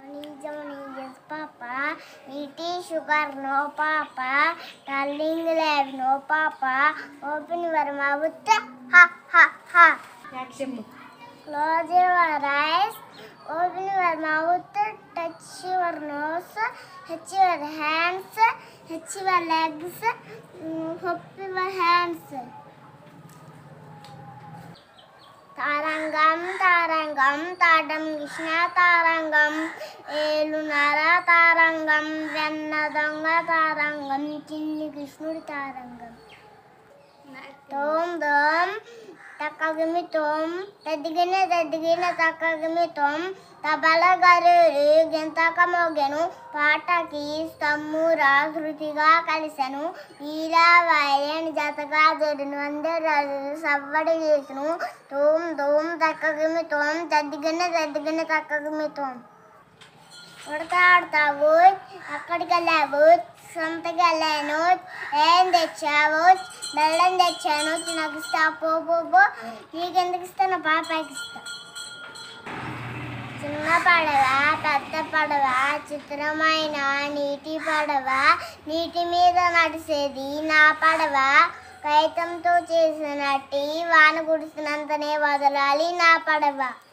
Johnny is Papa. Eating sugar, no Papa. Telling life, no Papa. Open your mouth, ha ha ha. చెప్పు Close your eyes. Open your mouth. Touch your nose. Touch your hands. Touch your legs. mm, Hop your hands. తారంగం తారంగం తాటం Krishna తారంగం ఏలునర తారంగం వెన్న దొంగ తారంగం చిన్ని కృష్ణుడి తారంగం తోం దోం తక్కగిమి తోం తదిగిన తదిగిన తక్కగిమి తోం తబల గరుడు గింతక మోగెను పాటకి స్తంభుర శృతిగా కలిసెను ఈలా వైలెన్ జతగా జడును అందరు సవ్వడి చేసును తోం తోం తక్కగిమి తోం తదిగిన తదిగిన తక్కగిమి తోం ఉడతా ఆడతావు అక్కడికి వెళ్ళావు సొంతకి వెళ్ళాను ఏం తెచ్చావు బెల్లం తెచ్చాను నాకు ఇస్తా పో పో పో నీకెందుకు ఇస్తాను పాపాకి ఇస్తా చిన్న పడవ పెద్ద పడవ చిత్రమైన నీటి పడవ నీటి మీద నడిచేది నా పడవ కైతంతో చేసినట్టి వాన కుడిసినంతనే వదలాలి నా పడవ